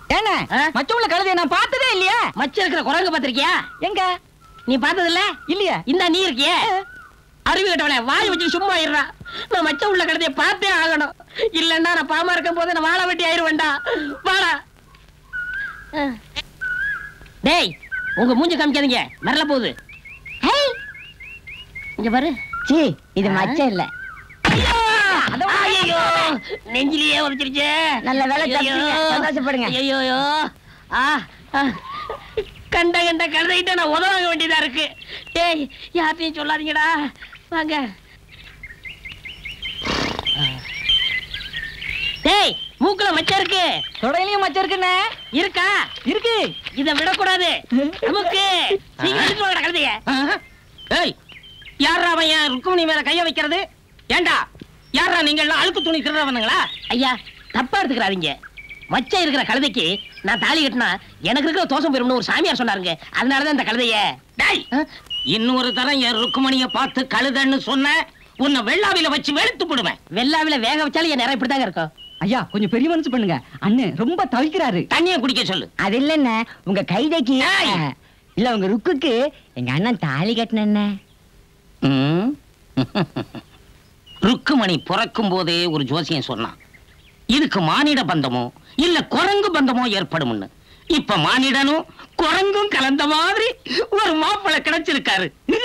ஏங்க ஆ? மச்ச உள்ள கழுதைய நான் பார்த்ததே இல்லையா மச்ச இருக்கிற குரங்கு பாத்திருக்கியா எங்க நீ பார்த்தது இல்ல இல்லையா இந்த நீ இருக்கியே அறிவு கட்டவனே வாய் வச்சு சும்மா இருடா நான் மச்ச உள்ள கழுதைய பார்த்தே ஆகணும் இல்லன்னா நான் பாமா இருக்கும் போது நான் வாழ வெட்டி ஆயிருவேன்டா வாடா அஹ். டேய் உங்க மூஞ்சி காமிக்காதீங்க மிரள போகுது ஹேய். இங்க பாரு சீ இது மச்சம் இல்ல ஐயோ நெஞ்சிலேயே உரைச்சிருச்சே நல்ல வேளை ஐயையோ. தப்பிச்சீங்க. சந்தோஷப்படுங்க. ஐயையோ. ஆ ஆ. கண்ட கண்ட கழுதைகிட்ட நான் உதவாங்க வேண்டியதா இருக்கு டேய் யார்ட்டையும் சொல்லாதீங்கடா வாங்க டேய் மூக்குல மச்சம் இருக்கு தொடையிலயும் மச்சம் இருக்குண்ணே இருக்கா இருக்கு இத விடக்கூடாது நமக்கு சீக்கிரம் எடுத்துட்டு வாங்கடா கழுதைய ஏய் யாரா அவன் என் ருக்குமணி மேல கைய வைக்கிறது ஏண்டா யாரா நீங்க எல்லாம் அழுக்கு துணி திருடுறவனுங்களா ஐயா தப்பா எடுத்துக்கிறாதீங்க மச்சம் இருக்கிற கழுதைக்கு நான் தாலி கட்டினா எனக்கு இருக்கிற தோசம் போயிரும்னு ஒரு சாமியார் சொன்னாருங்க அதனாலதான் இந்த கழுதைய டேய் இன்னொரு தரம் என் ருக்குமணிய பார்த்து கழுதன்னு சொன்ன உன்னை வெள்ளாவில வச்சு வெளுத்து போடுவேன் வெள்ளாவில வேக வச்சாலும் என் நேரம் இப்படிதாங்க இருக்கும் ஐயா கொஞ்சம் பெரிய மனசு பண்ணுங்க அண்ணன் ரொம்ப தவிக்கிறாரு தண்ணியை குடிக்க சொல்லு அது இல்லண்ணே உங்க கைதைக்கு ஏய். இல்ல உங்க ருக்குக்கு எங்க அண்ணன் தாலி கட்டின ம். ருக்குமணி பிறக்கும் போதே ஒரு ஜோசியம் சொன்னான் இதுக்கு மானிட பந்தமோ இல்ல குரங்கு பந்தமோ ஏற்படும்னு இப்ப மானிடனும் குரங்கும் கலந்த மாதிரி ஒரு மாப்பிள்ளை கிடைச்சிருக்காரு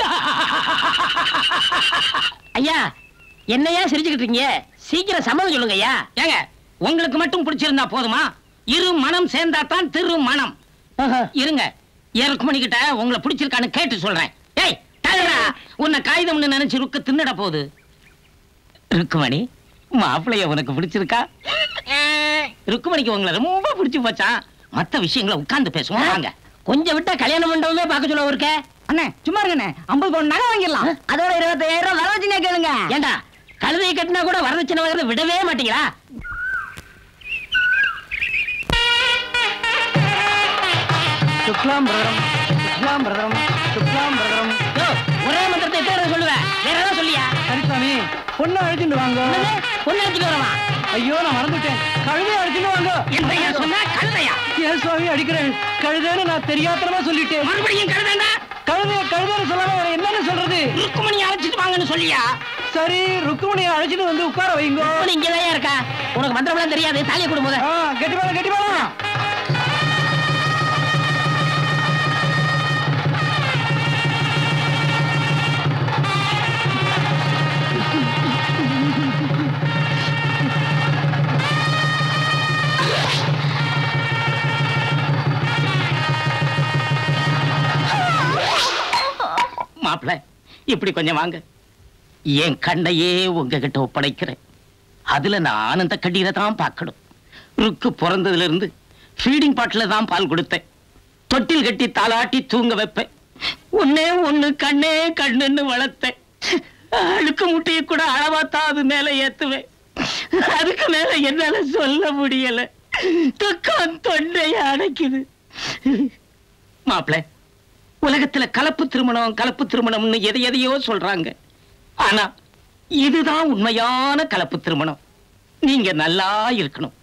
ஐயா என்னையா சிரிச்சுக்கிட்டு இருக்கீங்க சீக்கிரம் சம்மதம் சொல்லுங்க ஐயா ஏங்க உங்களுக்கு மட்டும் பிடிச்சிருந்தா போதுமா இரு மனம் சேர்ந்தா தான் திரு மனம் இருங்க ஏன் ருக்குமணி கிட்ட உங்களை பிடிச்சிருக்கான்னு கேட்டு சொல்றேன் ஏய் தகரா உன்னை காகிதம்னு நினைச்சு ருக்கு தின்னுட போகுது ருக்குமணி மாப்பிளைய உனக்கு பிடிச்சிருக்கா ருக்குமணிக்கு உங்களை ரொம்ப பிடிச்சு போச்சான் மத்த விஷயங்களை உட்கார்ந்து பேசுவோம் வாங்க கொஞ்சம் விட்டா கல்யாண மண்டபமே பார்க்க சொல்ல இருக்க அண்ணே சும்மா இருங்கண்ணே ஐம்பது பவுன் நகை வாங்கிடலாம் அதோட இருபத்தாயிரம் ரூபாய் வரவச்சுனே கேளுங்க ஏண்டா கழுதையை கட்டினா கூட வரதட்சணை வாங்குறத விடவே மாட்டீங்களா சுக்லாம் பிரதரம் சுக்லாம் பிரதரம் சுக்லாம் பிரதரம் யோ, ஒரே மந்திரத்தை எத்தனை தடவை சொல்லுவேன் வேற ஏதாவது சொல்லியா சரிசாமி பொண்ணு அழைச்சிட்டு வாங்க பொண்ணு எடுத்துட்டு வரவா ஐயோ நான் மறந்துட்டேன் கழுதை அழைச்சிட்டு வாங்க என்ன சொன்னா கழுதையா ஏன் சுவாமி அடிக்கிறேன் கழுதைன்னு நான் தெரியாத்தனமா சொல்லிட்டேன் மறுபடியும் கழுதைண்டா கழுதைய கழுதைன்னு சொல்லாம வேற என்னன்னு சொல்றது ருக்குமணி அழைச்சிட்டு வாங்கன்னு சொல்லியா சரி ருக்குமணியை அழைச்சிட்டு வந்து உட்கார வைங்க ருக்குமணி இங்கதான் இருக்கா உனக்கு மந்திரம்லாம் தெரியாது தாலியை கொடு முத ஆ, கெட்டி வேணாம் கெட்டி வேணாம் மாப்பிள இப்படி கொஞ்சம் வாங்க என் கண்ணையே உங்ககிட்ட ஒப்படைக்கிறேன் அதுல நான் ஆனந்த கண்ணீரை தான் பார்க்கணும் ருக்கு பிறந்ததுல இருந்து ஃபீடிங் பாட்டில தான் பால் கொடுத்தேன் தொட்டில் கட்டி தாளாட்டி தூங்க வைப்பேன் ஒன்னே ஒண்ணு கண்ணே கண்ணுன்னு வளர்த்தேன் அழுக்கு முட்டையை கூட அளவாத்தான் அது மேல ஏத்துவேன் அதுக்கு மேல என்னால சொல்ல முடியல துக்கம் தொண்டைய அடைக்குது மாப்பிள உலகத்துல கலப்பு திருமணம் கலப்பு திருமணம்னு எதை எதையோ சொல்றாங்க ஆனா இதுதான் உண்மையான கலப்பு திருமணம் நீங்க நல்லா இருக்கணும்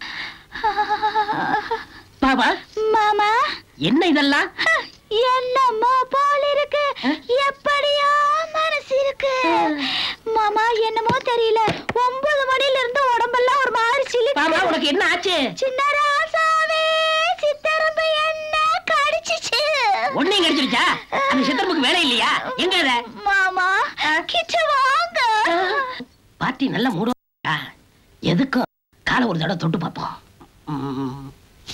பாபா மாமா என்ன இதெல்லாம் என்னமோ போல் இருக்கு எப்படியோ மனசு இருக்கு மாமா என்னமோ தெரியல ஒன்பது மணில இருந்து உடம்பெல்லாம் ஒரு மாதிரி பாபா சிலிக்கு உனக்கு என்ன ஆச்சு சின்ன ராசாவே சித்தரம்பு என்ன கடிச்சிச்சு ஒன்னையும் கிடைச்சிருச்சா அந்த சித்தர்முக்கு வேலை இல்லையா எங்க அத மாமா கிட்ட வாங்க பாட்டி நல்ல மூடுவா எதுக்கும் காலை ஒரு தடவை தொட்டு பார்ப்போம் ம்.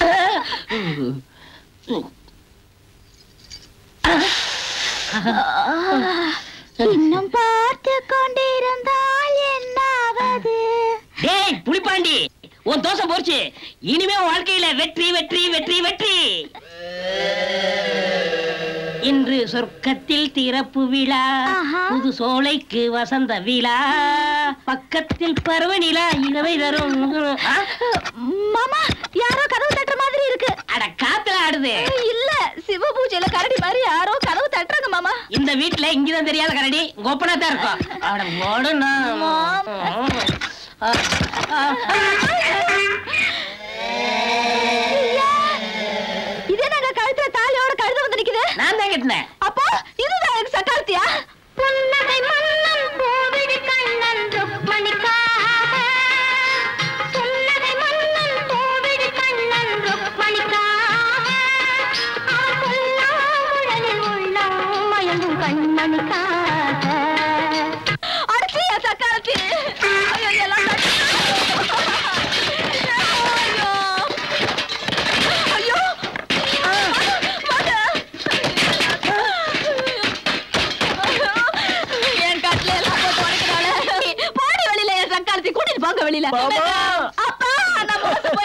இன்னும் பார்த்து கொண்டிருந்தால் என்னாவது டேய் புலிப்பாண்டி உன் தோசை போச்சு இனிமே உன் வாழ்க்கையில வெற்றி வெற்றி வெற்றி வெற்றி இன்று சொர்க்கத்தில் திறப்பு விழா ஆஹா. புது சோலைக்கு வசந்த விழா பக்கத்தில் பருவநிலா இளவை தரும் ஆ? மாமா யாரோ கதவு தட்டுற மாதிரி இருக்கு அட காத்துல ஆடுது இல்ல சிவ பூஜையில கரடி மாதிரி யாரோ கதவு தட்டுறாங்க மாமா இந்த வீட்டுல இங்கதான் தெரியாத கரடி கோப்பனா தான் இருக்கும் அட ஓடுனா ஐயா,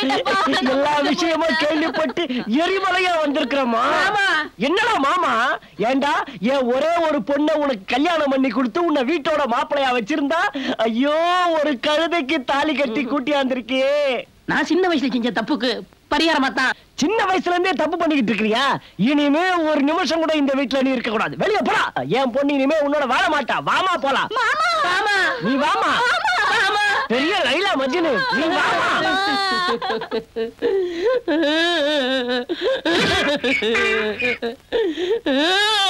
போயிட்டப்பா எல்லா விஷயமா கேள்விப்பட்டு எரிமலையா வந்திருக்கிறோமா மாமா. என்னடா மாமா ஏண்டா என் ஒரே ஒரு பொண்ணை உனக்கு கல்யாணம் பண்ணி கொடுத்து உன்னை வீட்டோட மாப்பிளையா வச்சிருந்தா ஐயோ ஒரு கழுதைக்கு தாலி கட்டி கூட்டியாந்திருக்கே நான் சின்ன வயசுல செஞ்ச தப்புக்கு பரிகாரமா தான் சின்ன வயசுல இருந்தே தப்பு பண்ணிக்கிட்டு இருக்கிறியா இனிமே ஒரு நிமிஷம் கூட இந்த வீட்டுல நீ இருக்க கூடாது வெளிய போடா என் பொண்ணு இனிமே உன்னோட வாழ மாட்டா வாமா போலாம் மாமா நீ வாமா மாமா பெரிய லைலா மஜ்னு நீ வாமா மாமா